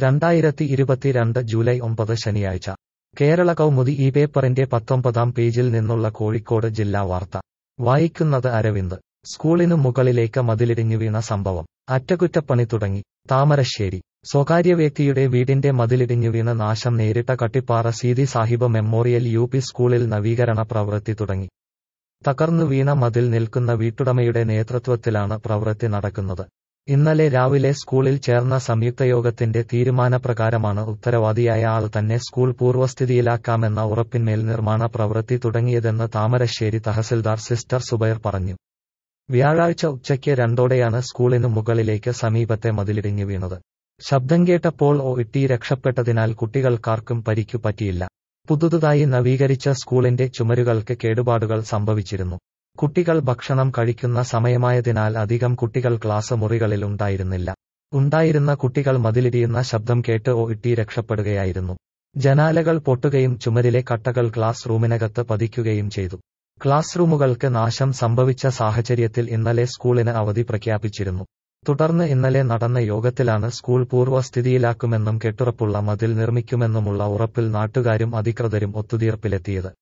രണ്ടായിരത്തി ഇരുപത്തിരണ്ട് ജൂലൈ ഒമ്പത് ശനിയാഴ്ച കേരള കൗമുദി ഈ പേപ്പറിന്റെ പത്തൊമ്പതാം പേജിൽ നിന്നുള്ള കോഴിക്കോട് ജില്ലാ വാർത്ത വായിക്കുന്നത് അരവിന്ദ് സ്കൂളിനു മുകളിലേക്ക് മതിലിടിഞ്ഞു വീണ സംഭവം അറ്റകുറ്റപ്പണി തുടങ്ങി താമരശ്ശേരി സ്വകാര്യ വ്യക്തിയുടെ വീടിന്റെ മതിലിടിഞ്ഞു വീണ് നാശം നേരിട്ട Kattippara Seethi Sahib memorial U P സ്കൂളിൽ നവീകരണ പ്രവൃത്തി തുടങ്ങി തകർന്നു വീണ മതിൽ നിൽക്കുന്ന വീട്ടുടമയുടെ നേതൃത്വത്തിലാണ് പ്രവൃത്തി നടക്കുന്നത് ഇന്നലെ രാവിലെ സ്കൂളിൽ ചേർന്ന സംയുക്തയോഗത്തിന്റെ തീരുമാനപ്രകാരമാണ് ഉത്തരവാദിയായ ആൾ തന്നെ സ്കൂൾ പൂർവ്വസ്ഥിതിയിലാക്കാമെന്ന ഉറപ്പിന്മേൽ നിർമ്മാണ പ്രവൃത്തി തുടങ്ങിയതെന്ന് താമരശ്ശേരി തഹസിൽദാർ സിസ്റ്റർ സുബൈർ പറഞ്ഞു വ്യാഴാഴ്ച ഉച്ചയ്ക്ക് രണ്ടോടെയാണ് സ്കൂളിനു മുകളിലേക്ക് സമീപത്തെ മതിലിടിഞ്ഞു വീണത് ശബ്ദം കേട്ടപ്പോൾ ഓ ഇട്ടി രക്ഷപ്പെട്ടതിനാൽ കുട്ടികൾക്കാർക്കും പരിക്കു പറ്റിയില്ല പുതുതായി നവീകരിച്ച സ്കൂളിന്റെ ചുമരുകൾക്ക് കേടുപാടുകൾ സംഭവിച്ചിരുന്നു കുട്ടികൾ ഭക്ഷണം കഴിക്കുന്ന സമയമായതിനാൽ അധികം കുട്ടികൾ ക്ലാസ് മുറികളിൽ ഉണ്ടായിരുന്നില്ല ഉണ്ടായിരുന്ന കുട്ടികൾ മതിലിടിയുന്ന ശബ്ദം കേട്ട് ഓ ഇട്ടി രക്ഷപ്പെടുകയായിരുന്നു ജനാലകൾ പൊട്ടുകയും ചുമരിലെ കട്ടകൾ ക്ലാസ് റൂമിനകത്ത് പതിക്കുകയും ചെയ്തു ക്ലാസ് റൂമുകൾക്ക് നാശം സംഭവിച്ച സാഹചര്യത്തിൽ ഇന്നലെ സ്കൂളിന് അവധി പ്രഖ്യാപിച്ചിരുന്നു തുടർന്ന് ഇന്നലെ നടന്ന യോഗത്തിലാണ് സ്കൂൾ പൂർവ്വസ്ഥിതിയിലാക്കുമെന്നും കെട്ടുറപ്പുള്ള മതിൽ നിർമ്മിക്കുമെന്നുമുള്ള ഉറപ്പിൽ നാട്ടുകാരും അധികൃതരും ഒത്തുതീർപ്പിലെത്തിയത്